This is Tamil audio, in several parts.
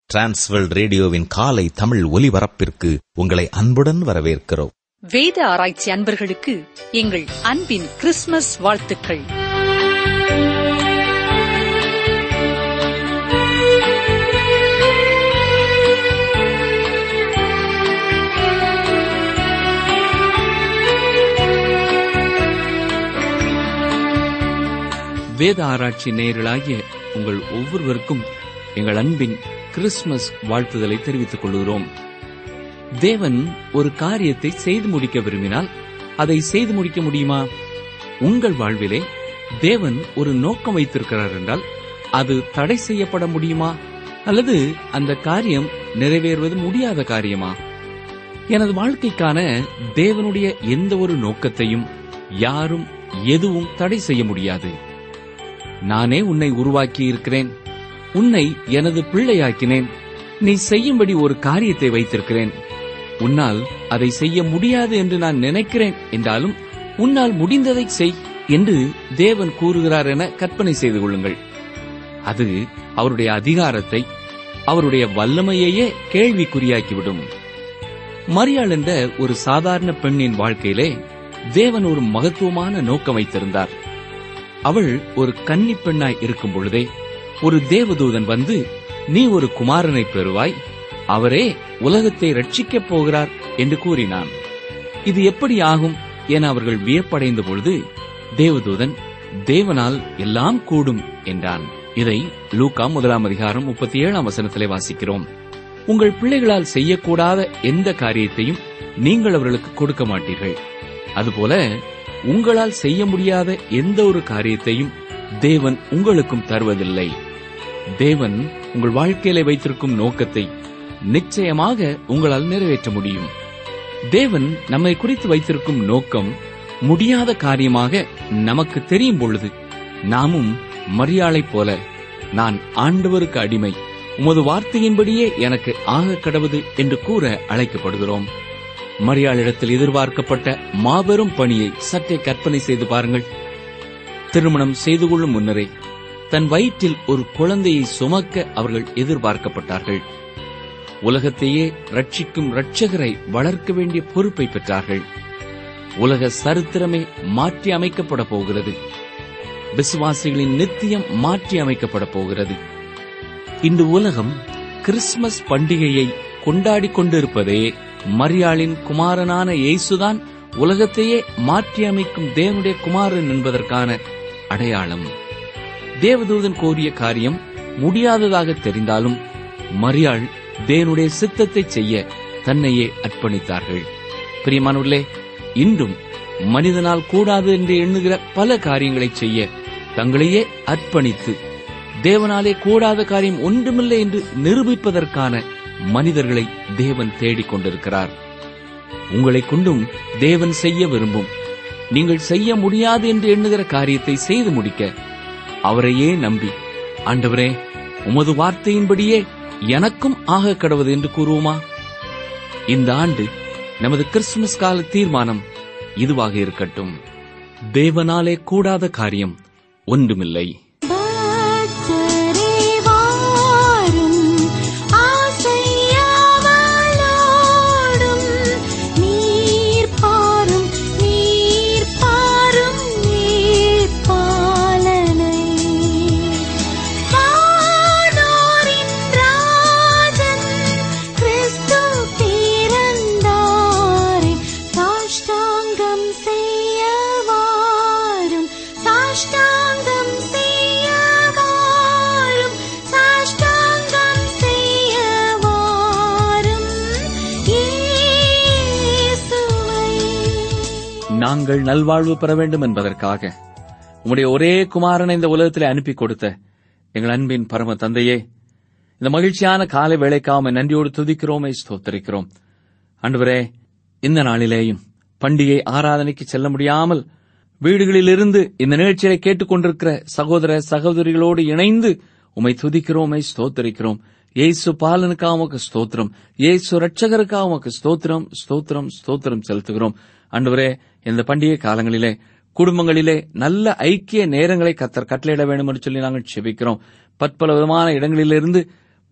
டிரான்ஸ்வர்ல்ட் ரேடியோவின் காலை தமிழ் ஒலிபரப்பிற்கு உங்களை அன்புடன் வரவேற்கிறோம் வேத ஆராய்ச்சி அன்பர்களுக்கு எங்கள் அன்பின் கிறிஸ்துமஸ் வாழ்த்துக்கள் வேத ஆராய்ச்சி நேயர்களாகிய உங்கள் ஒவ்வொருவருக்கும் எங்கள் அன்பின் கிறிஸ்துமஸ் வாழ்த்துதலை தெரிவித்துக் கொள்கிறோம் தேவன் ஒரு காரியத்தை செய்து முடிக்க விரும்பினால் அதை செய்து முடிக்க முடியுமா உங்கள் வாழ்விலே தேவன் ஒரு நோக்கம் வைத்திருக்கிறார் என்றால் அது தடை செய்யப்பட முடியுமா அல்லது அந்த காரியம் நிறைவேறுவது முடியாத காரியமா எனது வாழ்க்கைக்கான தேவனுடைய எந்த ஒரு நோக்கத்தையும் யாரும் எதுவும் தடை செய்ய முடியாது நானே உன்னை உருவாக்கி இருக்கிறேன் உன்னை எனது பிள்ளையாக்கினேன் நீ செய்யும்படி ஒரு காரியத்தை வைத்திருக்கிறேன் உன்னால் அதை செய்ய முடியாது என்று நான் நினைக்கிறேன் என்றாலும் உன்னால் முடிந்ததை செய் என்று தேவன் கூறுகிறார் என கற்பனை செய்து கொள்ளுங்கள் அது அவருடைய அதிகாரத்தை அவருடைய வல்லமையையே கேள்விக்குறியாக்கிவிடும் மரியாள் என்ற ஒரு சாதாரண பெண்ணின் வாழ்க்கையிலே தேவன் ஒரு மகத்துவமான நோக்கம் வைத்திருந்தார் அவள் ஒரு கன்னி பெண்ணாய் இருக்கும் பொழுதே ஒரு தேவதூதன் வந்து நீ ஒரு குமாரனை பெறுவாய் அவரே உலகத்தை ரட்சிக்கப் போகிறார் என்று கூறினான் இது எப்படி ஆகும் என அவர்கள் வியப்படைந்த பொழுது தேவதூதன் தேவனால் எல்லாம் கூடும் என்றான் இதை லூக்கா முதலாம் அதிகாரம் முப்பத்தி ஏழாம் வசனத்திலே வாசிக்கிறோம் உங்கள் பிள்ளைகளால் செய்யக்கூடாத எந்த காரியத்தையும் நீங்கள் அவர்களுக்கு கொடுக்க மாட்டீர்கள் அதுபோல உங்களால் செய்ய முடியாத எந்த ஒரு காரியத்தையும் தேவன் உங்களுக்கும் தருவதில்லை தேவன் உங்கள் வாழ்க்கையில வைத்திருக்கும் நோக்கத்தை நிச்சயமாக உங்களால் நிறைவேற்ற முடியும் தேவன் நம்மை குறித்து வைத்திருக்கும் நோக்கம் முடியாத காரியமாக நமக்கு தெரியும் பொழுது நாமும் மரியாளைப் போல நான் ஆண்டவருக்கு அடிமை உமது வார்த்தையின்படியே எனக்கு ஆக கடவுது என்று கூற அழைக்கப்படுகிறோம் மரியாளிடத்தில் எதிர்பார்க்கப்பட்ட மாபெரும் பணியை சற்றே கற்பனை செய்து பாருங்கள் திருமணம் செய்து கொள்ளும் முன்னரே தன் வயிற்றில் ஒரு குழந்தையை சுமக்க அவர்கள் எதிர்பார்க்கப்பட்டார்கள் உலகத்தையே ரட்சிக்கும் இரட்சகரை வளர்க்க வேண்டிய பொறுப்பை பெற்றார்கள் உலக சரித்திரமே மாற்றி அமைக்கப்பட போகிறது விசுவாசிகளின் நித்தியம் மாற்றி அமைக்கப்பட போகிறது இந்த உலகம் கிறிஸ்துமஸ் பண்டிகையை கொண்டாடிக் கொண்டிருப்பதே மரியாளின் குமாரனான இயேசுதான் உலகத்தையே மாற்றி அமைக்கும் தேவனுடைய குமாரன் என்பதற்கான அடையாளம் தேவதூதன் கோரிய காரியம் முடியாததாக தெரிந்தாலும் மரியாள் தேவனுடைய சித்தத்தை செய்ய தன்னையே அர்ப்பணித்தார்கள் பிரியமானுள்ளே இன்றும் மனிதனால் கூடாது என்று எண்ணுகிற பல காரியங்களை செய்ய தங்களையே அர்ப்பணித்து தேவனாலே கூடாத காரியம் ஒன்றுமில்லை என்று நிரூபிப்பதற்கான மனிதர்களை தேவன் தேடிக் கொண்டிருக்கிறார் உங்களை கொண்டும் தேவன் செய்ய விரும்பும் நீங்கள் செய்ய முடியாது என்று எண்ணுகிற காரியத்தை செய்து முடிக்க அவரையே நம்பி ஆண்டவரே உமது வார்த்தையின்படியே எனக்கும் ஆக கடவுது என்று கூறுவோமா இந்த ஆண்டு நமது கிறிஸ்துமஸ் கால தீர்மானம் இதுவாக இருக்கட்டும் தேவனாலே கூடாத காரியம் ஒன்றுமில்லை பக்தரே வாரும் ஆசையாவலோடும் நீர் பாரும் நீர் பாரும் நீர் பாலனை வானோரின் ராஜன் கிறிஸ்து பிறந்தாரே சாஷ்டாங்கம் செய்ய வாரும் சாஷ்டாங்கம் செய்ய வாரும் சாஷ்டாங்கம் செய்ய வாரும் இயேசுவை நாங்கள் நல்வாழ்வு பெற வேண்டும் என்பதற்காக உம்முடைய ஒரே குமாரனை இந்த உலகத்திலே அனுப்பி கொடுத்த எங்கள் அன்பின் பரம தந்தையே இந்த மகிழ்ச்சியான காலை வேலைக்காம நன்றியோடு துதிக்கிறோமே ஸ்தோத்தரிக்கிறோம் ஆண்டவரே இந்த நாளிலேயும் பண்டிகை ஆராதனைக்கு செல்ல முடியாமல் வீடுகளிலிருந்து இந்த நிகழ்ச்சியை கேட்டுக்கொண்டிருக்கிற சகோதர சகோதரிகளோடு இணைந்து உம்மை துதிக்கிறோமே ஸ்தோத்தரிக்கிறோம் இயேசு பாலனுக்காக உமக்கு ஸ்தோத்திரம் இயேசு ரட்சகருக்காக உமக்கு ஸ்தோத்திரம் ஸ்தோத்திரம் ஸ்தோத்திரம் செலுத்துகிறோம் ஆண்டவரே இந்த பண்டிகை காலங்களிலே குடும்பங்களிலே நல்ல ஐக்கிய நேரங்களை கத்தர் கட்டளையிட வேண்டும் என்று சொல்லி நாங்கள் செபிக்கிறோம் பற்பல விதமான இடங்களிலிருந்து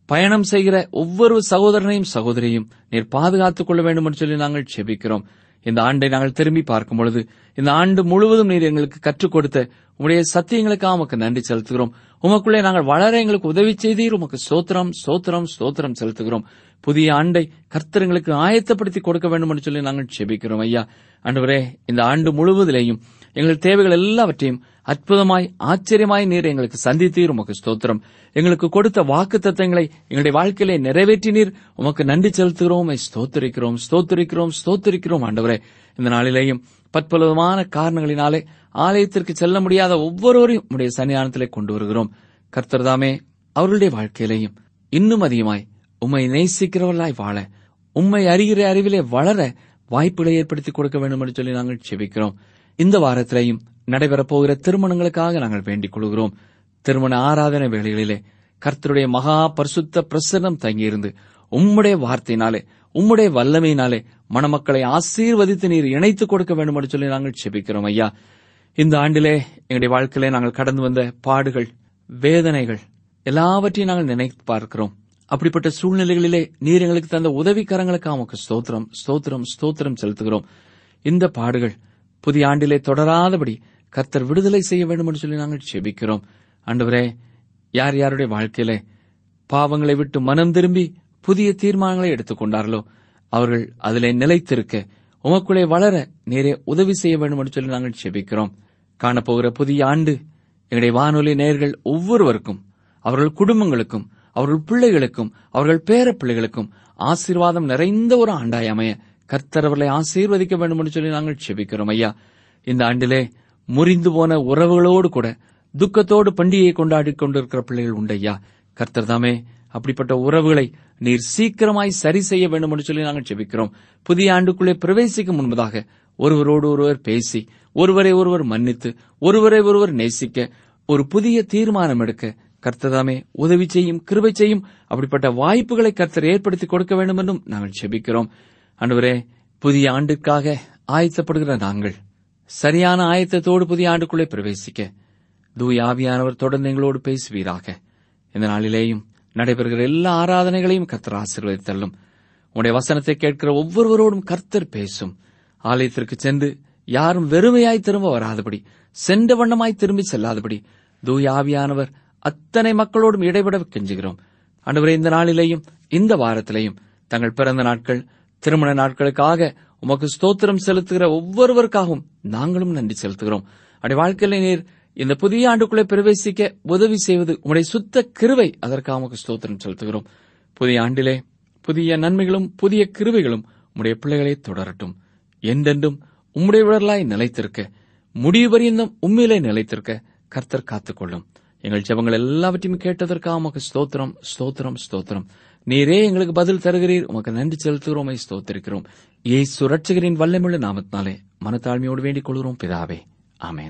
பயணம் செய்கிற ஒவ்வொரு சகோதரனையும் சகோதரியையும் நீர் பாதுகாத்துக் கொள்ள வேண்டும் என்று சொல்லி நாங்கள் செபிக்கிறோம் இந்த ஆண்டை நாங்கள் திரும்பி பார்க்கும் பொழுது இந்த ஆண்டு முழுவதும் நீர் எங்களுக்கு கற்றுக் கொடுத்த உங்களுடைய சத்தியங்களுக்காக உமக்கு நன்றி செலுத்துகிறோம் உமக்குள்ளே நாங்கள் வளர எங்களுக்கு உதவி செய்தீர் உமக்கு ஸ்தோத்திரம் ஸ்தோத்திரம் ஸ்தோத்திரம் செலுத்துகிறோம் புதிய ஆண்டை கர்த்தர்களுக்கு ஆயத்தப்படுத்தி கொடுக்க வேண்டும் என்று சொல்லி நாங்கள் செபிக்கிறோம் ஐயா ஆண்டவரே இந்த ஆண்டு முழுவதிலேயும் எங்கள் தேவைகள் எல்லாவற்றையும் அற்புதமாய் ஆச்சரியமாய் நீர் எங்களுக்கு சந்தித்தீர் உமக்கு ஸ்தோத்திரம் எங்களுக்கு கொடுத்த வாக்கு தத்தங்களை எங்களுடைய வாழ்க்கையிலே நிறைவேற்றினீர் உமக்கு நன்றி செலுத்துகிறோம் உம்மை ஸ்தோத்தரிக்கிறோம் ஸ்தோத்தரிக்கிறோம் ஸ்தோத்தரிக்கிறோம் ஆண்டவரே இந்த நாளிலேயும் பற்பலவிதமான காரணங்களினாலே ஆலயத்திற்கு செல்ல முடியாத ஒவ்வொருவரையும் உடைய சன்னிதானத்திலே கொண்டு வருகிறோம் கர்த்தர்தாமே அவர்களுடைய வாழ்க்கையிலேயும் இன்னும் அதிகமாய் உம்மை நேசிக்கிறவர்களாய் வாழ உம்மை அறிகிற அறிவிலே வளர வாய்ப்புகளை ஏற்படுத்தி கொடுக்க வேண்டும் என்று சொல்லி நாங்கள் செபிக்கிறோம் இந்த வாரத்திலேயும் நடைபெறப் போகிற திருமணங்களுக்காக நாங்கள் வேண்டிக் கொள்கிறோம் திருமண ஆராதனை வேளைகளிலே கர்த்தருடைய மகா பரிசுத்த பிரசன்னம் தங்கியிருந்து உம்முடைய வார்த்தையினாலே உம்முடைய வல்லமையினாலே மணமக்களை ஆசீர்வதித்து நீர் இணைத்துக் கொடுக்க வேண்டும் என்று சொல்லி நாங்கள் செபிக்கிறோம் ஐயா இந்த ஆண்டிலே எங்களுடைய வாழ்க்கையிலே நாங்கள் கடந்து வந்த பாடுகள் வேதனைகள் எல்லாவற்றையும் நாங்கள் நினைத்து பார்க்கிறோம் அப்படிப்பட்ட சூழ்நிலைகளிலே நீர் எங்களுக்கு தந்த உதவிக்கரங்களுக்கு உமக்கு ஸ்தோத்திரம் ஸ்தோத்திரம் ஸ்தோத்திரம் செலுத்துகிறோம் இந்த பாடுகள் புதிய ஆண்டிலே தொடராதபடி கர்த்தர் விடுதலை செய்ய வேண்டும் என்று சொல்லி நாங்கள் செபிக்கிறோம் ஆண்டவரே யார் யாருடைய வாழ்க்கையிலே பாவங்களை விட்டு மனம் திரும்பி புதிய தீர்மானங்களை எடுத்துக்கொண்டார்களோ அவர்கள் அதிலே நிலைத்திருக்க உமக்குள்ளே வளர நேரே உதவி செய்ய வேண்டும் என்று சொல்லி நாங்கள் செபிக்கிறோம் காணப்போகிற புதிய ஆண்டு எங்களுடைய வானொலி நேயர்கள் ஒவ்வொருவருக்கும் அவர்கள் குடும்பங்களுக்கும் அவர்கள் பிள்ளைகளுக்கும் அவர்கள் பேர பிள்ளைகளுக்கும் ஆசீர்வாதம் நிறைந்த ஒரு ஆண்டாய் அமைய கர்த்தர் அவர்களை ஆசீர்வதிக்க வேண்டும் என்று சொல்லி நாங்கள் செபிக்கிறோம் ஐயா இந்த ஆண்டிலே முறிந்து போன உறவுகளோடு கூட துக்கத்தோடு பண்டிகையை கொண்டாடி கொண்டிருக்கிற பிள்ளைகள் உண்டையா கர்த்தர் தாமே அப்படிப்பட்ட உறவுகளை நீர் சீக்கிரமாய் சரி செய்ய வேண்டும் என்று சொல்லி நாங்கள் செபிக்கிறோம் புதிய ஆண்டுக்குள்ளே பிரவேசிக்கும் முன்பதாக ஒருவரோடு ஒருவர் பேசி ஒருவரை ஒருவர் மன்னித்து ஒருவரை ஒருவர் நேசிக்க ஒரு புதிய தீர்மானம் எடுக்க கர்த்ததாமே உதவி செய்யும் கிருபை செய்யும் அப்படிப்பட்ட வாய்ப்புகளை கர்த்தர் ஏற்படுத்தி கொடுக்க வேண்டும் என்றும் நாங்கள் செபிக்கிறோம் அன்றுவரே புதிய ஆண்டிற்காக ஆயத்தப்படுகிற நாங்கள் சரியான ஆயத்தத்தோடு புதிய ஆண்டுக்குள்ளே பிரவேசிக்க தூய் ஆவியானவர் தொடர்ந்து எங்களோடு பேசுவீராக இந்த நாளிலேயும் நடைபெறுகிற எல்லா ஆராதனைகளையும் கர்த்தர் ஆசீர்வதித்தள்ளும் உடைய வசனத்தை கேட்கிற ஒவ்வொருவரோடும் கர்த்தர் பேசும் ஆலயத்திற்கு சென்று யாரும் வெறுமையாய் திரும்ப வராதபடி சென்ற வண்ணமாய் திரும்பி செல்லாதபடி தூய் ஆவியானவர் அத்தனை மக்களோடும் இடைபட கெஞ்சுகிறோம் ஆண்டவரே இந்த நாளிலேயும் இந்த வாரத்திலேயும் தங்கள் பிறந்த நாட்கள் திருமண நாட்களுக்காக உமக்கு ஸ்தோத்திரம் செலுத்துகிற ஒவ்வொருவருக்காகவும் நாங்களும் நன்றி செலுத்துகிறோம் அப்படி வாழ்க்கையில நீர் இந்த புதிய ஆண்டுக்குள்ளே பிரவேசிக்க உதவி செய்வது உம்முடைய சுத்த கிருவை அதற்காக உமக்கு ஸ்தோத்திரம் செலுத்துகிறோம் புதிய ஆண்டிலே புதிய நன்மைகளும் புதிய கிருவைகளும் உம்முடைய பிள்ளைகளை தொடரட்டும் என்றென்றும் உம்முடைய விடலாய் நிலைத்திருக்க முடிவு பரியந்தம் உண்மையிலே நிலைத்திருக்க கர்த்தர் காத்துக்கொள்ளும் எங்கள் ஜெபங்கள் எல்லாவற்றையும் கேட்டதற்காக உமக்கு ஸ்தோத்திரம் ஸ்தோத்திரம் ஸ்தோத்திரம் நீரே எங்களுக்கு பதில் தருகிறீர் உமக்கு நன்றி செலுத்துகிறோமை ஸ்தோத்திருக்கிறோம் ஏசு ரட்சகரின் வல்லமுள்ள நாமத்தினாலே மனத்தாழ்மையோடு வேண்டிக் கொள்கிறோம் பிதாவே ஆமென்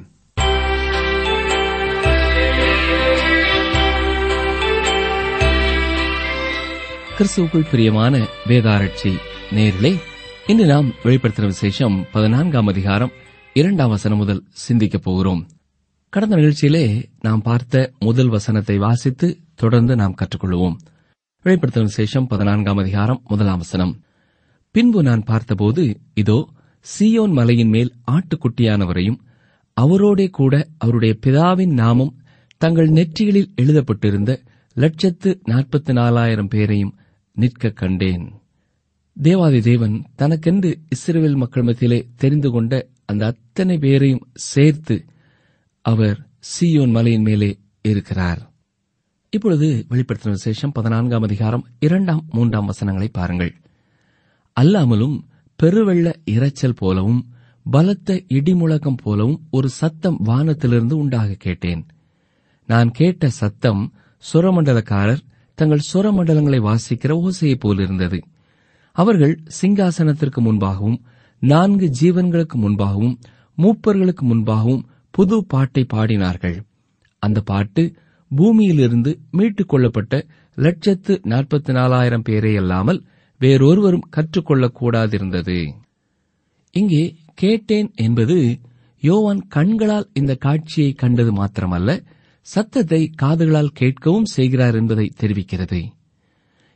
கிறிஸ்துவுக்குள் பிரியமான வேதாரட்சி நேரிலே இன்று நாம் வெளிப்படுத்தின விசேஷம் பதினான்காம் அதிகாரம் இரண்டாம் வசனம் முதல் சிந்திக்கப் போகிறோம் கடந்த நிகழ்ச்சியிலே நாம் பார்த்த முதல் வசனத்தை வாசித்து தொடர்ந்து நாம் கற்றுக்கொள்வோம் வெளிப்படுத்தின விசேஷம் பதினான்காம் அதிகாரம் முதலாம் வசனம் பின்பு நான் பார்த்தபோது இதோ சீயோன் மலையின் மேல் ஆட்டுக்குட்டியானவரையும் அவரோடே கூட அவருடைய பிதாவின் நாமம் தங்கள் நெற்றிகளில் எழுதப்பட்டிருந்த லட்சத்து நாற்பத்தி நாலாயிரம் பேரையும் நிற்க கண்டேன் தேவாதி தேவன் தனக்கென்று இஸ்ரவேல் மக்கள் மத்தியிலே தெரிந்து கொண்ட அந்த அத்தனை பேரையும் சேர்த்து அவர் சீயோன் மலையின் மேலே இருக்கிறார் இப்பொழுது வெளிப்படுத்தின விசேஷம் பதினான்காம் அதிகாரம் இரண்டாம் மூன்றாம் வசனங்களை பாருங்கள் அல்லாமலும் பெருவெள்ள இரைச்சல் போலவும் பலத்த இடிமுழக்கம் போலவும் ஒரு சத்தம் வானத்திலிருந்து உண்டாக கேட்டேன் நான் கேட்ட சத்தம் சுரமண்டலக்காரர் தங்கள் சுரமண்டலங்களை வாசிக்கிற ஓசையைப் போலிருந்தது அவர்கள் சிங்காசனத்திற்கு முன்பாகவும் நான்கு ஜீவன்களுக்கு முன்பாகவும் மூப்பர்களுக்கு முன்பாகவும் புது பாட்டை பாடினார்கள் அந்த பாட்டு பூமியிலிருந்து மீட்டுக் கொள்ளப்பட்ட லட்சத்து நாற்பத்தி நாலாயிரம் பேரே அல்லாமல் வேறொருவரும் கற்றுக்கொள்ளக் கூடாதிருந்தது இங்கே கேட்டேன் என்பது யோவான் கண்களால் இந்த காட்சியை கண்டது மாத்திரமல்ல சத்தத்தை காதுகளால் கேட்கவும் செய்கிறார் என்பதை தெரிவிக்கிறது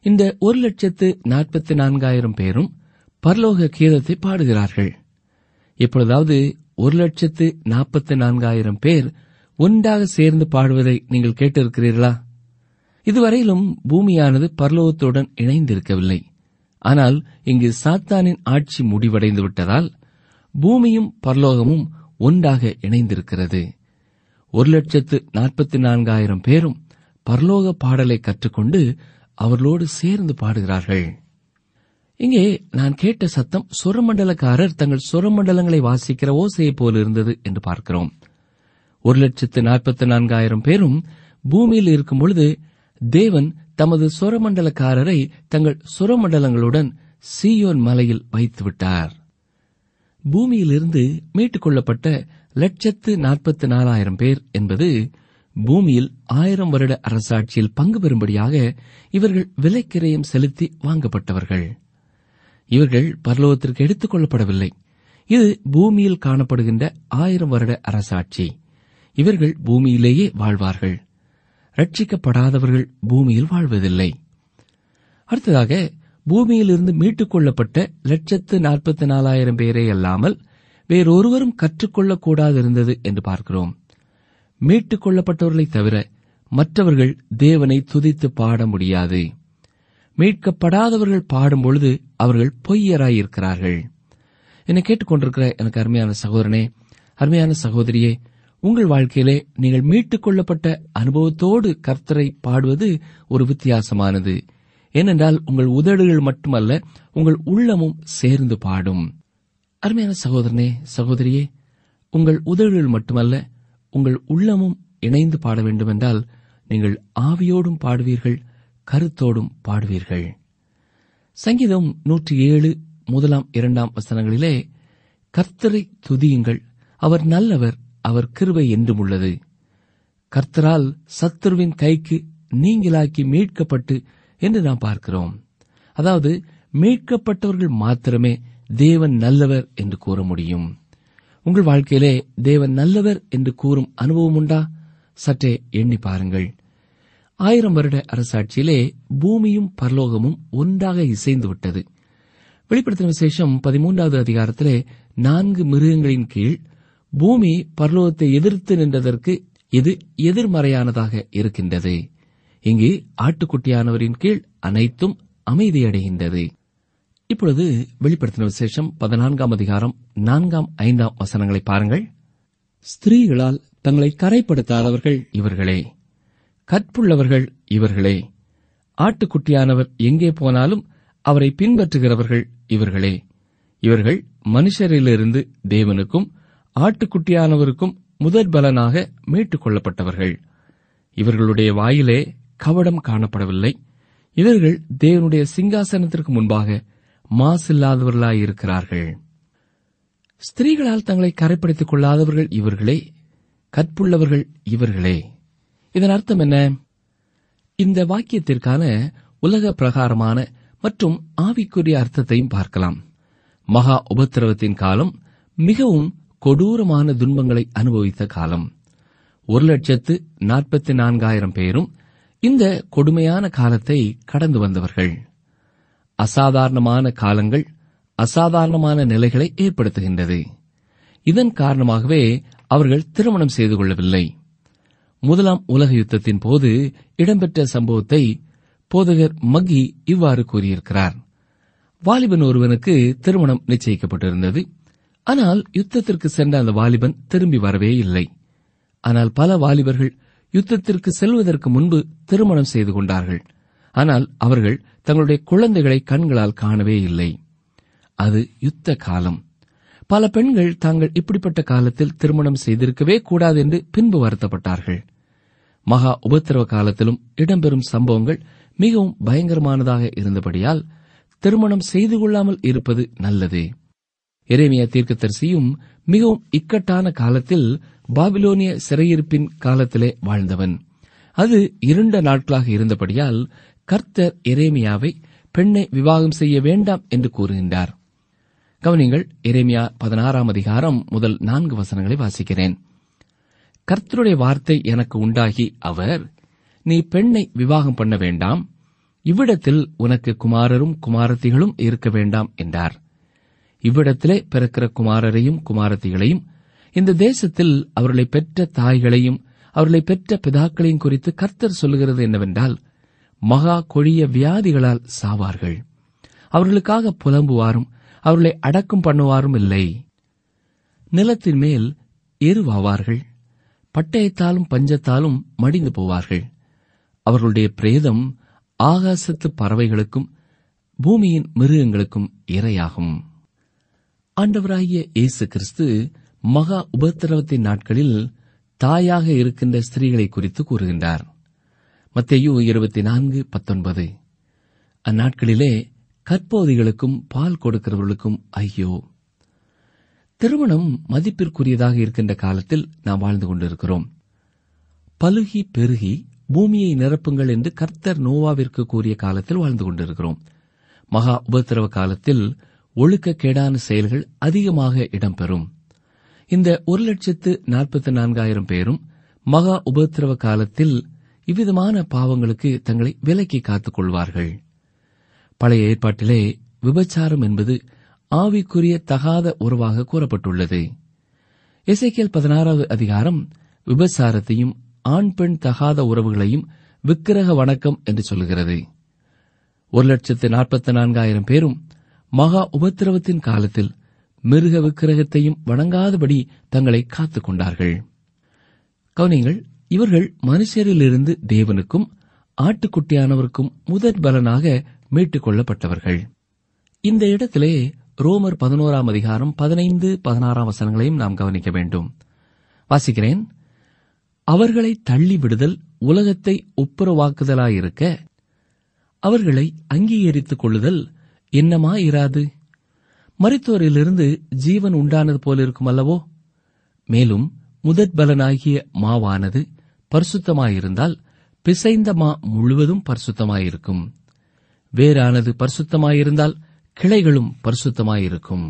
இந்த ஒரு லட்சத்து நாற்பத்தி நான்காயிரம் பேரும் பரலோக கீதத்தை பாடுகிறார்கள் எப்பொழுதாவது ஒரு லட்சத்து நாற்பத்தி நான்காயிரம் பேர் ஒன்றாக சேர்ந்து பாடுவதை நீங்கள் கேட்டிருக்கிறீர்களா இதுவரையிலும் பூமியானது பரலோகத்துடன் இணைந்திருக்கவில்லை ஆனால் இங்கு சாத்தானின் ஆட்சி முடிவடைந்து விட்டதால் பூமியும் பரலோகமும் ஒன்றாக இணைந்திருக்கிறது ஒரு லட்சத்து நாற்பத்தி நான்காயிரம் பேரும் பரலோக பாடலை கற்றுக்கொண்டு அவர்களோடு சேர்ந்து பாடுகிறார்கள் இங்கே நான் கேட்ட சத்தம் சுரமண்டலக்காரர் தங்கள் சுரமண்டலங்களை வாசிக்கிற ஓசையை போல இருந்தது என்று பார்க்கிறோம் ஒரு லட்சத்து நாற்பத்தி நான்காயிரம் பேரும் பூமியில் இருக்கும் பொழுது தேவன் தமது சுரமண்டலக்காரரை தங்கள் சுரமண்டலங்களுடன் சீயோன் மலையில் வைத்து விட்டார் பூமியிலிருந்து மீட்டுக் கொள்ளப்பட்ட லட்சத்து நாற்பத்தி நாலாயிரம் பேர் என்பது பூமியில் ஆயிரம் வருட அரசாட்சியில் பங்கு பெறும்படியாக இவர்கள் விலைக்கிரயம் செலுத்தி வாங்கப்பட்டவர்கள் இவர்கள் பரலோகத்திற்கு எடுத்துக் கொள்ளப்படவில்லை இது பூமியில் காணப்படுகின்ற ஆயிரம் வருட அரசாட்சி இவர்கள் பூமியிலேயே வாழ்வார்கள் ரட்சிக்கப்படாதவர்கள் பூமியில் வாழ்வதில்லை அடுத்ததாக பூமியிலிருந்து மீட்டுக் கொள்ளப்பட்ட லட்சத்து நாற்பத்தி நாலாயிரம் பேரே அல்லாமல் வேறொருவரும் கற்றுக்கொள்ளக்கூடாது இருந்தது என்று பார்க்கிறோம் மீட்டுக் கொள்ளப்பட்டவர்களை தவிர மற்றவர்கள் தேவனை துதித்து பாட முடியாது மீட்கப்படாதவர்கள் பாடும் பொழுது அவர்கள் பொய்யராயிருக்கிறார்கள் என்னை கேட்டுக்கொண்டிருக்கிற எனக்கு அருமையான சகோதரனே அருமையான சகோதரியே உங்கள் வாழ்க்கையிலே நீங்கள் மீட்டுக் கொள்ளப்பட்ட அனுபவத்தோடு கர்த்தரை பாடுவது ஒரு வித்தியாசமானது ஏனென்றால் உங்கள் உதடுகள் மட்டுமல்ல உங்கள் உள்ளமும் சேர்ந்து பாடும் அருமையான சகோதரனே சகோதரியே உங்கள் உதடுகள் மட்டுமல்ல உங்கள் உள்ளமும் இணைந்து பாட வேண்டுமென்றால் நீங்கள் ஆவியோடும் பாடுவீர்கள் கருத்தோடும் பாடுவீர்கள் சங்கீதம் நூற்றி ஏழு முதலாம் இரண்டாம் வசனங்களிலே கர்த்தரை துதியுங்கள் அவர் நல்லவர் அவர் கிருபை என்றும் உள்ளது கர்த்தரால் சத்துருவின் கைக்கு நீங்களாக்கி மீட்கப்பட்டு என்று நாம் பார்க்கிறோம் அதாவது மீட்கப்பட்டவர்கள் மாத்திரமே தேவன் நல்லவர் என்று கூற முடியும் உங்கள் வாழ்க்கையிலே தேவன் நல்லவர் என்று கூறும் அனுபவம் உண்டா சற்றே எண்ணி பாருங்கள் ஆயிரம் வருட அரசாட்சியிலே பூமியும் பரலோகமும் ஒன்றாக இசைந்து விட்டது வெளிப்படுத்தின விசேஷம் பதிமூன்றாவது அதிகாரத்திலே நான்கு மிருகங்களின் கீழ் பூமி பரலோகத்தை எதிர்த்து நின்றதற்கு இது எதிர்மறையானதாக இருக்கின்றது இங்கு ஆட்டுக்குட்டியானவரின் கீழ் அனைத்தும் அமைதியடைகின்றது இப்பொழுது வெளிப்படுத்தின விசேஷம் பதினான்காம் அதிகாரம் நான்காம் ஐந்தாம் வசனங்களை பாருங்கள் ஸ்திரீகளால் தங்களை கரைப்படுத்தாதவர்கள் இவர்களே கற்புள்ளவர்கள் இவர்களே ஆட்டுக்குட்டியானவர் எங்கே போனாலும் அவரை பின்பற்றுகிறவர்கள் இவர்களே இவர்கள் மனுஷரிலிருந்து தேவனுக்கும் ஆட்டுக்குட்டியானவருக்கும் முதற் பலனாக மீட்டுக் கொள்ளப்பட்டவர்கள் இவர்களுடைய வாயிலே கவடம் காணப்படவில்லை இவர்கள் தேவனுடைய சிங்காசனத்திற்கு முன்பாக மாசில்லாதவர்களாயிருக்கிறார்கள் ஸ்திரீகளால் தங்களை கரைப்படுத்திக் கொள்ளாதவர்கள் இவர்களே கற்புள்ளவர்கள் இவர்களே இதன் அர்த்தம் என்ன இந்த வாக்கியத்திற்கான உலக பிரகாரமான மற்றும் ஆவிக்குரிய அர்த்தத்தையும் பார்க்கலாம் மகா உபத்திரவத்தின் காலம் மிகவும் கொடூரமான துன்பங்களை அனுபவித்த காலம் ஒரு லட்சத்து நாற்பத்தி நான்காயிரம் பேரும் இந்த கொடுமையான காலத்தை கடந்து வந்தவர்கள் அசாதாரணமான காலங்கள் அசாதாரணமான நிலைகளை ஏற்படுத்துகின்றது இதன் காரணமாகவே அவர்கள் திருமணம் செய்து கொள்ளவில்லை முதலாம் உலக யுத்தத்தின் போது இடம்பெற்ற சம்பவத்தை போதகர் மகி இவ்வாறு கூறியிருக்கிறார் வாலிபன் ஒருவனுக்கு திருமணம் நிச்சயிக்கப்பட்டிருந்தது ஆனால் யுத்தத்திற்கு சென்ற அந்த வாலிபன் திரும்பி வரவே இல்லை ஆனால் பல வாலிபர்கள் யுத்தத்திற்கு செல்வதற்கு முன்பு திருமணம் செய்து கொண்டார்கள் ஆனால் அவர்கள் தங்களுடைய குழந்தைகளை கண்களால் காணவே இல்லை அது யுத்த காலம் பல பெண்கள் தாங்கள் இப்படிப்பட்ட காலத்தில் திருமணம் செய்திருக்கவே கூடாது என்று பின்பு வருத்தப்பட்டார்கள் மகா உபத்திரவ காலத்திலும் இடம்பெறும் சம்பவங்கள் மிகவும் பயங்கரமானதாக இருந்தபடியால் திருமணம் செய்து கொள்ளாமல் இருப்பது நல்லது எரேமியா தீர்க்கதரிசியும் மிகவும் இக்கட்டான காலத்தில் பாபிலோனிய சிறையிருப்பின் காலத்திலே வாழ்ந்தவன் அது இருண்ட நாட்களாக இருந்தபடியால் கர்த்தர் எரேமியாவை பெண்ணை விவாகம் செய்ய வேண்டாம் என்று கூறுகின்றார் கவனிங்கள் எரேமியா பதினாறாம் அதிகாரம் முதல் நான்கு வசனங்களை வாசிக்கிறேன் கர்த்தருடைய வார்த்தை எனக்கு உண்டாகி அவர் நீ பெண்ணை விவாகம் பண்ண வேண்டாம் இவ்விடத்தில் உனக்கு குமாரரும் குமாரத்திகளும் இருக்க வேண்டாம் என்றார் இவ்விடத்திலே பிறக்கிற குமாரரையும் குமாரத்திகளையும் இந்த தேசத்தில் அவர்களை பெற்ற தாய்களையும் அவர்களை பெற்ற பிதாக்களையும் குறித்து கர்த்தர் சொல்லுகிறது என்னவென்றால் மகா கொடிய வியாதிகளால் சாவார்கள் அவர்களுக்காக புலம்புவாரும் அவர்களை அடக்கம் பண்ணுவாரும் இல்லை நிலத்தின் மேல் எருவாவார்கள் பட்டயத்தாலும் பஞ்சத்தாலும் மடிந்து போவார்கள் அவர்களுடைய பிரேதம் ஆகாசத்து பறவைகளுக்கும் பூமியின் மிருகங்களுக்கும் இரையாகும் ஆண்டவராகிய இயேசு கிறிஸ்து மகா உபத்திரவத்தின் நாட்களில் தாயாக இருக்கின்ற ஸ்திரீகளை குறித்து கூறுகின்றார் மத்தேயு இருபத்தி நான்கு பத்தொன்பது அந்நாட்களிலே கற்போதிகளுக்கும் பால் கொடுக்கிறவர்களுக்கும் ஐயோ திருமணம் மதிப்பிற்குரியதாக இருக்கின்ற காலத்தில் நாம் வாழ்ந்து கொண்டிருக்கிறோம் பலுகி பெருகி பூமியை நிரப்புங்கள் என்று கர்த்தர் நோவாவிற்கு கூறிய காலத்தில் வாழ்ந்து கொண்டிருக்கிறோம் மகா உபத்திரவ காலத்தில் ஒழுக்கக்கேடான செயல்கள் அதிகமாக இடம்பெறும் இந்த ஒரு லட்சத்து நாற்பத்தி நான்காயிரம் பேரும் மகா உபத்திரவ காலத்தில் இவ்விதமான பாவங்களுக்கு தங்களை விலக்கி காத்துக் கொள்வார்கள் பழைய ஏற்பாட்டிலே விபச்சாரம் என்பது ஆவிக்குரிய தகாத உறவாக கூறப்பட்டுள்ளது இசைக்கியல் பதினாறாவது அதிகாரம் விபச்சாரத்தையும் ஆண் பெண் தகாத உறவுகளையும் விக்கிரக வணக்கம் என்று சொல்கிறது ஒரு லட்சத்து நாற்பத்தி நான்காயிரம் பேரும் மகா உபத்திரவத்தின் காலத்தில் மிருக விக்கிரகத்தையும் வணங்காதபடி தங்களை காத்துக் கொண்டார்கள் கவனிங்கள் இவர்கள் மனுஷரிலிருந்து தேவனுக்கும் ஆட்டுக்குட்டியானவருக்கும் முதற் பலனாக மீட்டுக் கொள்ளப்பட்டவர்கள் இந்த இடத்திலே ரோமர் பதினோராம் அதிகாரம் பதினைந்து பதினாறாம் வசனங்களையும் நாம் கவனிக்க வேண்டும் வாசிக்கிறேன் அவர்களை தள்ளி விடுதல் உலகத்தை ஒப்புரவாக்குதலாயிருக்க அவர்களை அங்கீகரித்துக் கொள்ளுதல் என்னமாயிராது மருத்துவரிலிருந்து ஜீவன் உண்டானது போலிருக்கும் அல்லவோ மேலும் முதற் பலனாகிய மாவானது பரிசுத்தமாயிருந்தால் பிசைந்த மா முழுவதும் பரிசுத்தமாயிருக்கும் வேறானது பரிசுத்தமாயிருந்தால் கிளைகளும் பரிசுத்தமாயிருக்கும்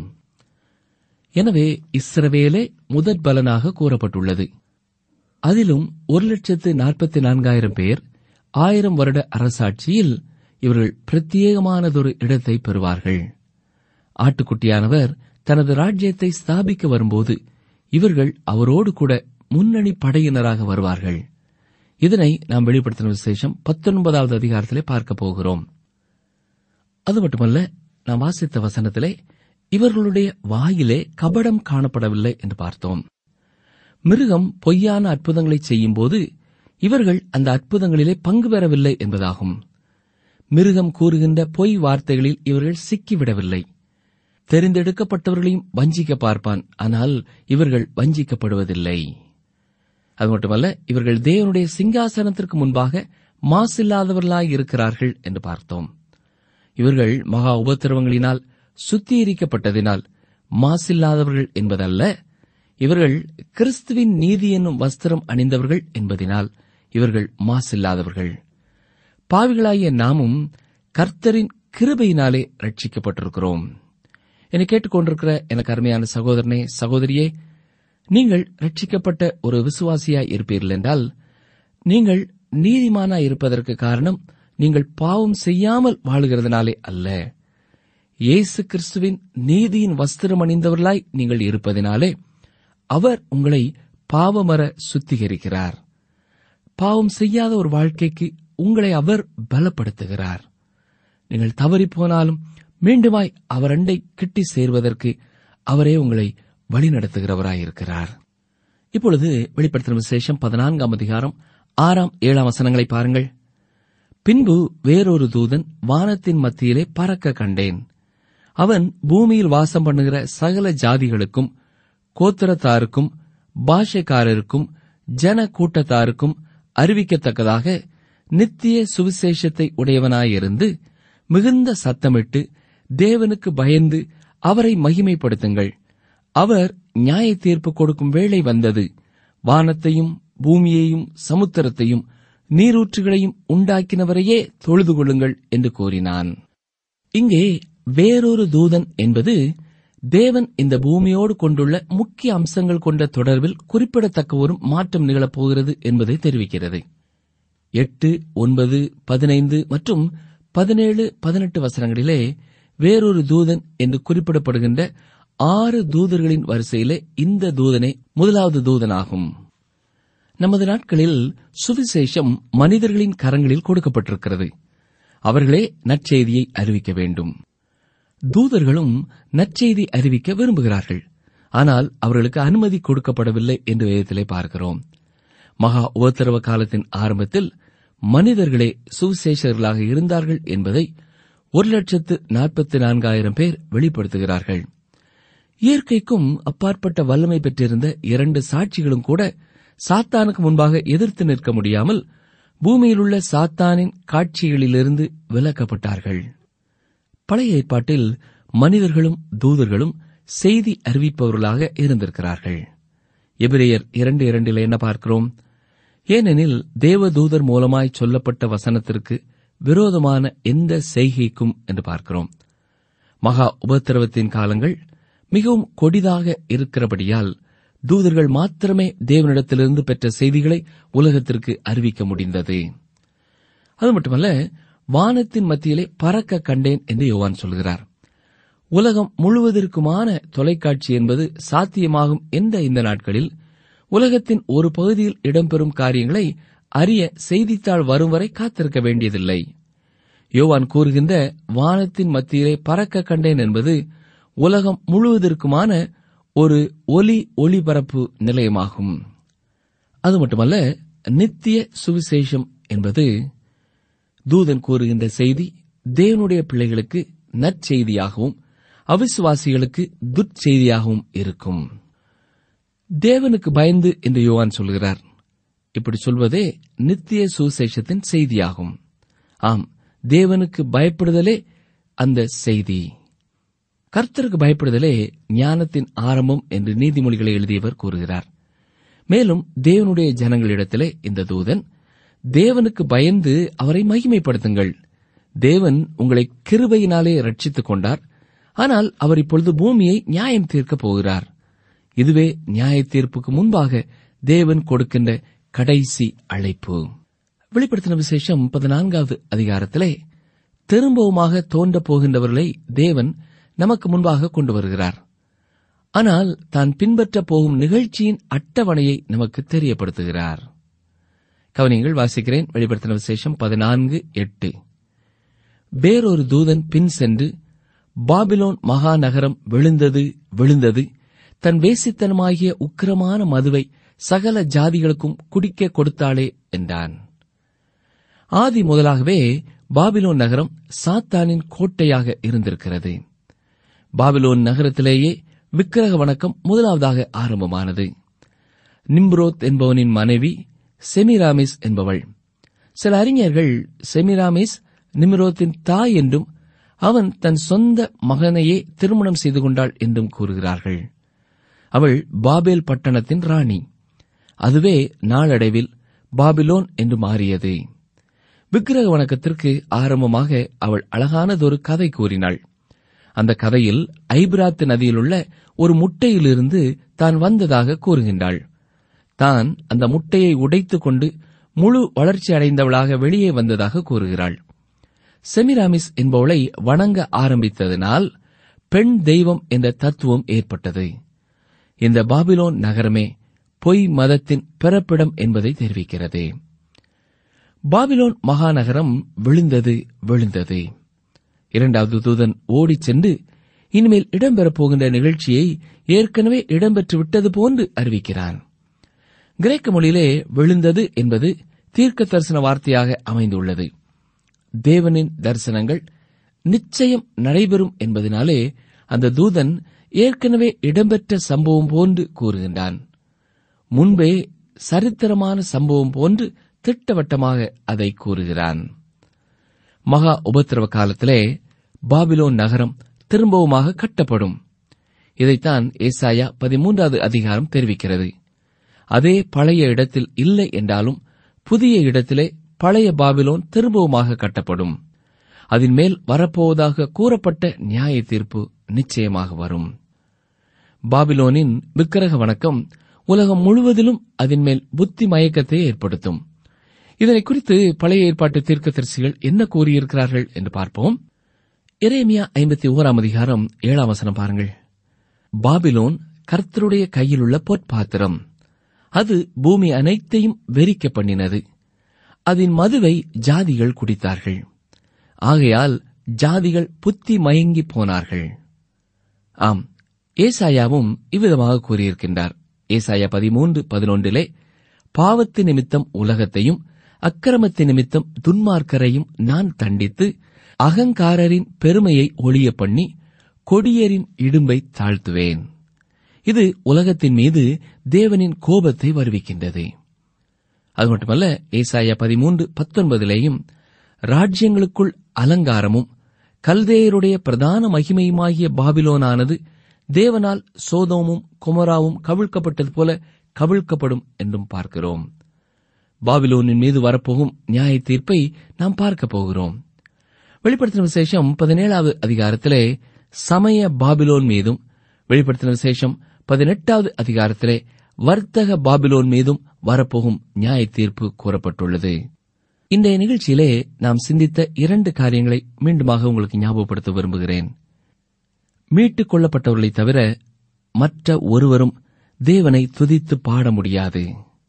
எனவே இஸ்ரவேலே முதற் பலனாக கூறப்பட்டுள்ளது அதிலும் ஒரு லட்சத்து நாற்பத்தி நான்காயிரம் பேர் ஆயிரம் வருட அரசாட்சியில் இவர்கள் பிரத்யேகமானதொரு இடத்தை பெறுவார்கள் ஆட்டுக்குட்டியானவர் தனது ராஜ்யத்தை ஸ்தாபிக்க வரும்போது இவர்கள் அவரோடு கூட முன்னணி படையினராக வருவார்கள் இதனை நாம் வெளிப்படுத்தின விசேஷம் பத்தொன்பதாவது அதிகாரத்திலே பார்க்க போகிறோம் அது மட்டுமல்ல நாம் வாசித்த வசனத்திலே இவர்களுடைய வாயிலே கபடம் காணப்படவில்லை என்று பார்த்தோம் மிருகம் பொய்யான அற்புதங்களை செய்யும்போது இவர்கள் அந்த அற்புதங்களிலே பங்கு பெறவில்லை என்பதாகும் மிருகம் கூறுகின்ற பொய் வார்த்தைகளில் இவர்கள் சிக்கிவிடவில்லை தெரிந்தெடுக்கப்பட்டவர்களையும் வஞ்சிக்க பார்ப்பான் ஆனால் இவர்கள் வஞ்சிக்கப்படுவதில்லை அது மட்டுமல்ல இவர்கள் தேவனுடைய சிங்காசனத்திற்கு முன்பாக மாசில்லாதவர்களாய் இருக்கிறார்கள் என்று பார்த்தோம் இவர்கள் மகா உபத்திரவங்களினால் சுத்திகரிக்கப்பட்டதினால் மாசில்லாதவர்கள் என்பதல்ல இவர்கள் கிறிஸ்துவின் நீதி என்னும் வஸ்திரம் அணிந்தவர்கள் என்பதினால் இவர்கள் மாசில்லாதவர்கள் பாவிகளாகிய நாமும் கர்த்தரின் கிருபையினாலே ரட்சிக்கப்பட்டிருக்கிறோம் என்னை கேட்டுக்கொண்டிருக்கிற எனக்கு அருமையான சகோதரனே சகோதரியே நீங்கள் ரட்சிக்கப்பட்ட ஒரு விசுவாசியாய் இருப்பீர்கள் என்றால் நீங்கள் நீதிமானாய் இருப்பதற்கு காரணம் நீங்கள் பாவம் செய்யாமல் வாழுகிறதுனாலே அல்ல இயேசு கிறிஸ்துவின் நீதியின் வஸ்திரம் அணிந்தவர்களாய் நீங்கள் இருப்பதினாலே அவர் உங்களை பாவமர சுத்திகரிக்கிறார் பாவம் செய்யாத ஒரு வாழ்க்கைக்கு உங்களை அவர் பலப்படுத்துகிறார் நீங்கள் தவறிப் போனாலும் மீண்டுமாய் அவர் அண்டை கிட்டி சேர்வதற்கு அவரே உங்களை வழிநடத்துகிறவராயிருக்கிறார் இப்பொழுது வெளிப்படுத்தின விசேஷம் பதினான்காம் அதிகாரம் ஆறாம் ஏழாம் வசனங்களை பாருங்கள் பின்பு வேறொரு தூதன் வானத்தின் மத்தியிலே பறக்க கண்டேன் அவன் பூமியில் வாசம் பண்ணுகிற சகல ஜாதிகளுக்கும் கோத்திரத்தாருக்கும் பாஷைக்காரருக்கும் ஜன கூட்டத்தாருக்கும் அறிவிக்கத்தக்கதாக நித்திய சுவிசேஷத்தை உடையவனாயிருந்து மிகுந்த சத்தமிட்டு தேவனுக்கு பயந்து அவரை மகிமைப்படுத்துங்கள் அவர் நியாய தீர்ப்பு கொடுக்கும் வேளை வந்தது வானத்தையும் பூமியையும் சமுத்திரத்தையும் நீரூற்றுகளையும் உண்டாக்கினவரையே தொழுது கொள்ளுங்கள் என்று கூறினான் இங்கே வேறொரு தூதன் என்பது தேவன் இந்த பூமியோடு கொண்டுள்ள முக்கிய அம்சங்கள் கொண்ட தொடர்பில் குறிப்பிடத்தக்க ஒரு மாற்றம் நிகழப்போகிறது என்பதை தெரிவிக்கிறது எட்டு ஒன்பது பதினைந்து மற்றும் பதினேழு பதினெட்டு வசனங்களிலே வேறொரு தூதன் என்று குறிப்பிடப்படுகின்ற ஆறு தூதர்களின் வரிசையிலே இந்த தூதனே முதலாவது தூதனாகும் நமது நாட்களில் சுவிசேஷம் மனிதர்களின் கரங்களில் கொடுக்கப்பட்டிருக்கிறது அவர்களே நற்செய்தியை அறிவிக்க வேண்டும் தூதர்களும் நற்செய்தி அறிவிக்க விரும்புகிறார்கள் ஆனால் அவர்களுக்கு அனுமதி கொடுக்கப்படவில்லை என்று வேதத்திலே பார்க்கிறோம் மகா உபத்திரவ காலத்தின் ஆரம்பத்தில் மனிதர்களே சுவிசேஷர்களாக இருந்தார்கள் என்பதை ஒரு லட்சத்து நாற்பத்தி நான்காயிரம் பேர் வெளிப்படுத்துகிறார்கள் இயற்கைக்கும் அப்பாற்பட்ட வல்லமை பெற்றிருந்த இரண்டு சாட்சிகளும் கூட சாத்தானுக்கு முன்பாக எதிர்த்து நிற்க முடியாமல் பூமியிலுள்ள சாத்தானின் காட்சிகளிலிருந்து விலக்கப்பட்டார்கள் பழைய ஏற்பாட்டில் மனிதர்களும் தூதர்களும் செய்தி அறிவிப்பவர்களாக இருந்திருக்கிறார்கள் எபிரேயர் இரண்டு இரண்டில் என்ன பார்க்கிறோம் ஏனெனில் தேவதூதர் மூலமாய் சொல்லப்பட்ட வசனத்திற்கு விரோதமான எந்த செய்கைக்கும் என்று பார்க்கிறோம் மகா உபத்திரவத்தின் காலங்கள் மிகவும் கொடிதாக இருக்கிறபடியால் தூதர்கள் மாத்திரமே தேவனிடத்திலிருந்து பெற்ற செய்திகளை உலகத்திற்கு அறிவிக்க முடிந்தது அது மட்டுமல்ல வானத்தின் மத்தியிலே பறக்க கண்டேன் என்று யோவான் சொல்கிறார் உலகம் முழுவதற்குமான தொலைக்காட்சி என்பது சாத்தியமாகும் எந்த இந்த நாட்களில் உலகத்தின் ஒரு பகுதியில் இடம்பெறும் காரியங்களை அறிய செய்தித்தாள் வரும் வரை காத்திருக்க வேண்டியதில்லை யோவான் கூறுகின்ற வானத்தின் மத்தியிலே பறக்க கண்டேன் என்பது உலகம் முழுவதற்குமான ஒரு ஒலி ஒளிபரப்பு நிலையமாகும் அது மட்டுமல்ல நித்திய சுவிசேஷம் என்பது தூதன் கூறுகின்ற செய்தி தேவனுடைய பிள்ளைகளுக்கு நற்செய்தியாகவும் அவிசுவாசிகளுக்கு துர்ச்செய்தியாகவும் இருக்கும் தேவனுக்கு பயந்து என்று யோவான் சொல்கிறார் இப்படி சொல்வதே நித்திய சுவிசேஷத்தின் செய்தியாகும் ஆம் தேவனுக்கு பயப்படுதலே அந்த செய்தி கர்த்தருக்கு பயப்படுதலே ஞானத்தின் ஆரம்பம் என்று நீதிமொழிகளை எழுதியவர் கூறுகிறார் மேலும் தேவனுடைய ஜனங்களிடத்திலே இந்த தூதன் தேவனுக்கு பயந்து அவரை மகிமைப்படுத்துங்கள் தேவன் உங்களை கிருபையினாலே ரட்சித்துக் கொண்டார் ஆனால் அவர் இப்பொழுது பூமியை நியாயம் தீர்க்கப் போகிறார் இதுவே நியாய தீர்ப்புக்கு முன்பாக தேவன் கொடுக்கின்ற கடைசி அழைப்பு வெளிப்படுத்தின விசேஷம் பதினான்காவது அதிகாரத்திலே திரும்பவுமாக தோன்றப் போகின்றவர்களை தேவன் நமக்கு முன்பாக கொண்டு வருகிறார் ஆனால் தான் பின்பற்றப் போகும் நிகழ்ச்சியின் அட்டவணையை நமக்கு தெரியப்படுத்துகிறார் கவனியங்கள் வாசிக்கிறேன் வெளிப்படுத்தின விசேஷம் பதினான்கு எட்டு வேறொரு தூதன் பின் சென்று பாபிலோன் மகாநகரம் விழுந்தது விழுந்தது தன் வேசித்தனமாகிய உக்கிரமான மதுவை சகல ஜாதிகளுக்கும் குடிக்க கொடுத்தாளே என்றான் ஆதி முதலாகவே பாபிலோன் நகரம் சாத்தானின் கோட்டையாக இருந்திருக்கிறது பாபிலோன் நகரத்திலேயே விக்கிரக வணக்கம் முதலாவதாக ஆரம்பமானது நிம்ரோத் என்பவனின் மனைவி செமிராமிஸ் என்பவள் சில அறிஞர்கள் செமிராமிஸ் நிம்ரோத்தின் தாய் என்றும் அவன் தன் சொந்த மகனையே திருமணம் செய்து கொண்டாள் என்றும் கூறுகிறார்கள் அவள் பாபேல் பட்டணத்தின் ராணி அதுவே நாளடைவில் பாபிலோன் என்று மாறியது விக்கிரக வணக்கத்திற்கு ஆரம்பமாக அவள் அழகானதொரு கதை கூறினாள் அந்த கதையில் ஐபிராத்து நதியிலுள்ள ஒரு முட்டையிலிருந்து தான் வந்ததாக கூறுகின்றாள் தான் அந்த முட்டையை உடைத்துக் கொண்டு முழு வளர்ச்சி அடைந்தவளாக வெளியே வந்ததாக கூறுகிறாள் செமிராமிஸ் என்பவளை வணங்க ஆரம்பித்ததினால் பெண் தெய்வம் என்ற தத்துவம் ஏற்பட்டது இந்த பாபிலோன் நகரமே பொய் மதத்தின் பிறப்பிடம் என்பதை தெரிவிக்கிறது பாபிலோன் மகாநகரம் விழுந்தது விழுந்தது இரண்டாவது தூதன் ஓடிச் சென்று இனிமேல் இடம்பெறப் போகின்ற நிகழ்ச்சியை ஏற்கனவே இடம்பெற்று விட்டது போன்று அறிவிக்கிறான் கிரேக்க மொழியிலே விழுந்தது என்பது தீர்க்க தரிசன வார்த்தையாக அமைந்துள்ளது தேவனின் தரிசனங்கள் நிச்சயம் நடைபெறும் என்பதனாலே அந்த தூதன் ஏற்கனவே இடம்பெற்ற சம்பவம் போன்று கூறுகின்றான் முன்பே சரித்திரமான சம்பவம் போன்று திட்டவட்டமாக அதை கூறுகிறான் மகா உபத்திரவ காலத்திலே பாபிலோன் நகரம் திரும்பவுமாக கட்டப்படும் இதைத்தான் ஏசாயா பதிமூன்றாவது அதிகாரம் தெரிவிக்கிறது அதே பழைய இடத்தில் இல்லை என்றாலும் புதிய இடத்திலே பழைய பாபிலோன் திரும்பவுமாக கட்டப்படும் அதன் மேல் வரப்போவதாக கூறப்பட்ட நியாய தீர்ப்பு நிச்சயமாக வரும் பாபிலோனின் விக்கிரக வணக்கம் உலகம் முழுவதிலும் அதன் மேல் புத்தி மயக்கத்தை ஏற்படுத்தும் இதனை குறித்து பழைய ஏற்பாட்டு தீர்க்கதரிசிகள் என்ன கூறியிருக்கிறார்கள் என்று பார்ப்போம் எரேமியா ஐம்பத்தி ஓராம் அதிகாரம் ஏழாம் வசனம் பாருங்கள் பாபிலோன் கர்த்தருடைய கையில் உள்ள பொற்பாத்திரம் அது பூமி அனைத்தையும் வெறிக்க பண்ணினது அதன் மதுவை ஜாதிகள் குடித்தார்கள் ஆகையால் ஜாதிகள் புத்தி மயங்கி போனார்கள் ஆம் ஏசாயாவும் இவ்விதமாக கூறியிருக்கின்றார் ஏசாயா பதிமூன்று பதினொன்றிலே பாவத்து நிமித்தம் உலகத்தையும் அக்கிரமத்து நிமித்தம் துன்மார்க்கரையும் நான் தண்டித்து அகங்காரரின் பெருமையை ஒளிய பண்ணி கொடியரின் இடும்பை தாழ்த்துவேன் இது உலகத்தின் மீது தேவனின் கோபத்தை வருவிக்கின்றது அது மட்டுமல்ல ஏசாயா பதிமூன்று பத்தொன்பதிலேயும் ராஜ்யங்களுக்குள் அலங்காரமும் கல்தேயருடைய பிரதான மகிமையுமாகிய பாபிலோனானது தேவனால் சோதோமும் குமராவும் கவிழ்க்கப்பட்டது போல கவிழ்க்கப்படும் என்றும் பார்க்கிறோம் பாபிலோனின் மீது வரப்போகும் நியாய தீர்ப்பை நாம் பார்க்கப் போகிறோம் வெளிப்படுத்தின விசேஷம் பதினேழாவது அதிகாரத்திலே சமய பாபிலோன் மீதும் வெளிப்படுத்தின விசேஷம் பதினெட்டாவது அதிகாரத்திலே வர்த்தக பாபிலோன் மீதும் வரப்போகும் நியாய தீர்ப்பு கூறப்பட்டுள்ளது இன்றைய நிகழ்ச்சியிலே நாம் சிந்தித்த இரண்டு காரியங்களை மீண்டுமாக உங்களுக்கு ஞாபகப்படுத்த விரும்புகிறேன் மீட்டுக் கொள்ளப்பட்டவர்களை தவிர மற்ற ஒருவரும் தேவனை துதித்து பாட முடியாது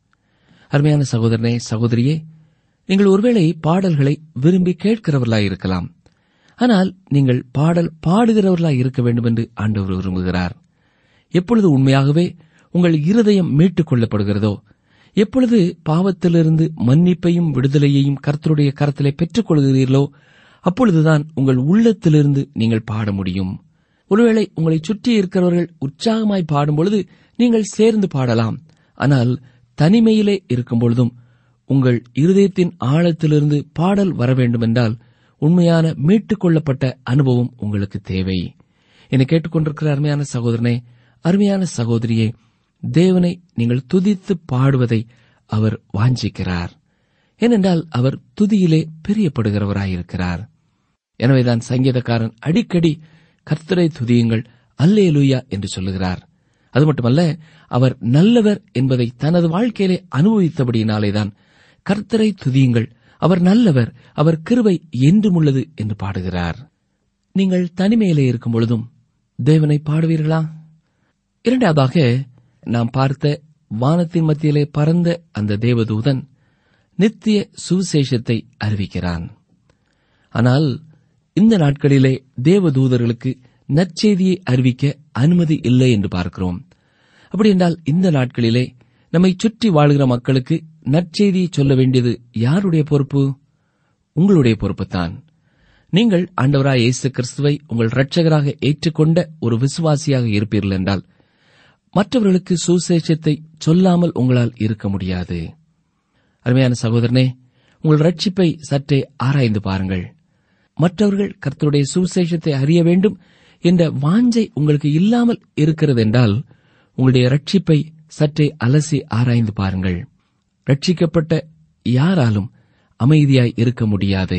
அருமையான சகோதரனே சகோதரியே நீங்கள் ஒருவேளை பாடல்களை விரும்பி கேட்கிறவர்களாயிருக்கலாம் ஆனால் நீங்கள் பாடல் பாடுகிறவர்களாய் இருக்க வேண்டும் என்று ஆண்டவர் விரும்புகிறார் எப்பொழுது உண்மையாகவே உங்கள் இருதயம் மீட்டுக் கொள்ளப்படுகிறதோ எப்பொழுது பாவத்திலிருந்து மன்னிப்பையும் விடுதலையையும் கர்த்தருடைய கரத்திலே பெற்றுக் கொள்கிறீர்களோ அப்பொழுதுதான் உங்கள் உள்ளத்திலிருந்து நீங்கள் பாட முடியும் ஒருவேளை உங்களை சுற்றி இருக்கிறவர்கள் உற்சாகமாய் பாடும் பொழுது நீங்கள் சேர்ந்து பாடலாம் ஆனால் தனிமையிலே இருக்கும் பொழுதும் உங்கள் இருதயத்தின் ஆழத்திலிருந்து பாடல் வர வேண்டுமென்றால் உண்மையான மீட்டுக் கொள்ளப்பட்ட அனுபவம் உங்களுக்கு தேவை என்னை கேட்டுக்கொண்டிருக்கிற அருமையான சகோதரனே அருமையான சகோதரியே தேவனை நீங்கள் துதித்து பாடுவதை அவர் வாஞ்சிக்கிறார் ஏனென்றால் அவர் துதியிலே பிரியப்படுகிறவராயிருக்கிறார் எனவேதான் சங்கீதக்காரன் அடிக்கடி கர்த்தரை துதியுங்கள் அல்லேலூயா என்று சொல்லுகிறார் அது மட்டுமல்ல அவர் நல்லவர் என்பதை தனது வாழ்க்கையிலே அனுபவித்தபடியினாலேதான் கர்த்தரை துதியுங்கள் அவர் நல்லவர் அவர் கிருபை என்றும் உள்ளது என்று பாடுகிறார் நீங்கள் தனிமையிலே இருக்கும் பொழுதும் தேவனை பாடுவீர்களா இரண்டாவதாக நாம் பார்த்த வானத்தின் மத்தியிலே பறந்த அந்த தேவதூதன் நித்திய சுவிசேஷத்தை அறிவிக்கிறான் ஆனால் இந்த நாட்களிலே தேவதூதர்களுக்கு நற்செய்தியை அறிவிக்க அனுமதி இல்லை என்று பார்க்கிறோம் அப்படி என்றால் இந்த நாட்களிலே நம்மை சுற்றி வாழ்கிற மக்களுக்கு நற்செய்தியை சொல்ல வேண்டியது யாருடைய பொறுப்பு உங்களுடைய பொறுப்புத்தான் நீங்கள் ஆண்டவராய் இயேசு கிறிஸ்துவை உங்கள் இரட்சகராக ஏற்றுக்கொண்ட ஒரு விசுவாசியாக இருப்பீர்கள் என்றால் மற்றவர்களுக்கு சுசேஷத்தை சொல்லாமல் உங்களால் இருக்க முடியாது அருமையான சகோதரனே உங்கள் ரட்சிப்பை சற்றே ஆராய்ந்து பாருங்கள் மற்றவர்கள் கர்த்தருடைய சுசேஷத்தை அறிய வேண்டும் என்ற வாஞ்சை உங்களுக்கு இல்லாமல் இருக்கிறது என்றால் உங்களுடைய ரட்சிப்பை சற்றே அலசி ஆராய்ந்து பாருங்கள் ரட்சிக்கப்பட்ட யாராலும் அமைதியாய் இருக்க முடியாது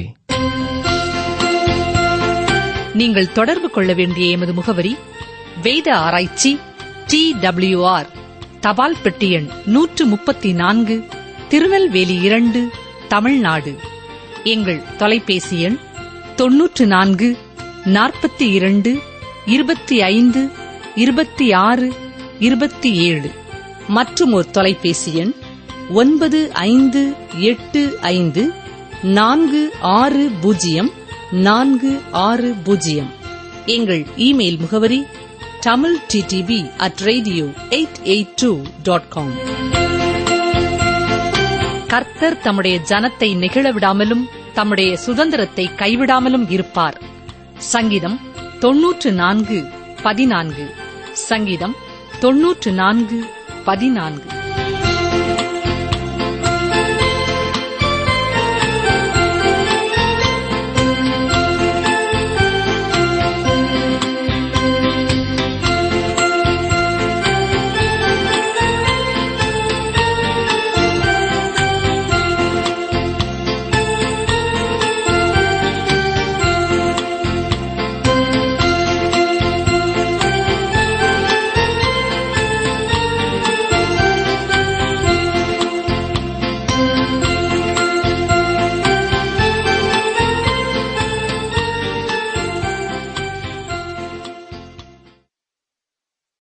நீங்கள் தொடர்பு கொள்ள வேண்டிய எமது முகவரி வேத ஆராய்ச்சி டி ஆர் தபால் பெட்டி எண் நூற்று முப்பத்தி நான்கு திருநெல்வேலி இரண்டு தமிழ்நாடு எங்கள் தொலைபேசி எண் தொன்னூற்று நான்கு நாற்பத்தி இரண்டு இருபத்தி ஐந்து இருபத்தி ஆறு இருபத்தி ஏழு மற்றும் ஒரு தொலைபேசி எண் ஒன்பது ஐந்து எட்டு ஐந்து நான்கு ஆறு பூஜ்ஜியம் நான்கு ஆறு பூஜ்ஜியம் எங்கள் இமெயில் முகவரி Tamil DTP at radio eight eight two dot com கர்த்தர் தம்முடைய ஜனத்தை நெகிழ விடாமலும் தம்முடைய சுதந்திரத்தை கைவிடாமலும் இருப்பார் சங்கீதம் தொன்னூற்று நான்கு பதினான்கு சங்கீதம் தொன்னூற்று நான்கு பதினான்கு